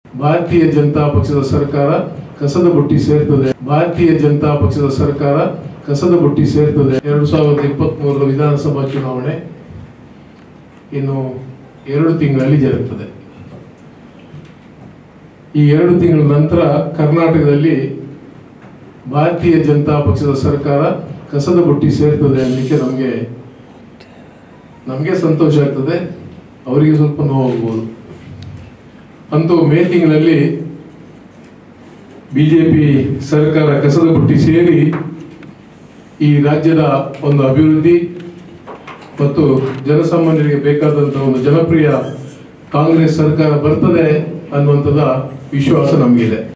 ಭಾರತೀಯ ಜನತಾ ಪಕ್ಷದ ಸರ್ಕಾರ ಕಸದ ಬುಟ್ಟಿ ಸೇರ್ತದೆ ಭಾರತೀಯ ಜನತಾ ಪಕ್ಷದ ಸರ್ಕಾರ ಕಸದ ಬುಟ್ಟಿ ಸೇರ್ತದೆ ಎರಡು ಸಾವಿರದ ಇಪ್ಪತ್ತ್ ಮೂರರ ವಿಧಾನಸಭಾ ಚುನಾವಣೆ ಇನ್ನು ಎರಡು ತಿಂಗಳಲ್ಲಿ ಜರುಗುತ್ತದೆ ಈ ಎರಡು ತಿಂಗಳ ನಂತರ ಕರ್ನಾಟಕದಲ್ಲಿ ಭಾರತೀಯ ಜನತಾ ಪಕ್ಷದ ಸರ್ಕಾರ ಕಸದ ಬುಟ್ಟಿ ಸೇರ್ತದೆ ಅನ್ನಲಿಕ್ಕೆ ನಮಗೆ ನಮಗೆ ಸಂತೋಷ ಆಗ್ತದೆ ಅವರಿಗೆ ಸ್ವಲ್ಪ ನೋವಾಗ್ಬೋದು ಅಂತೂ ಮೇ ತಿಂಗಳಲ್ಲಿ ಬಿಜೆಪಿ ಸರ್ಕಾರ ಕಸದ ಬುಟ್ಟಿ ಸೇರಿ ಈ ರಾಜ್ಯದ ಒಂದು ಅಭಿವೃದ್ಧಿ ಮತ್ತು ಜನಸಾಮಾನ್ಯರಿಗೆ ಬೇಕಾದಂತಹ ಒಂದು ಜನಪ್ರಿಯ ಕಾಂಗ್ರೆಸ್ ಸರ್ಕಾರ ಬರ್ತದೆ ಅನ್ನುವಂಥದ ವಿಶ್ವಾಸ ನಮಗಿದೆ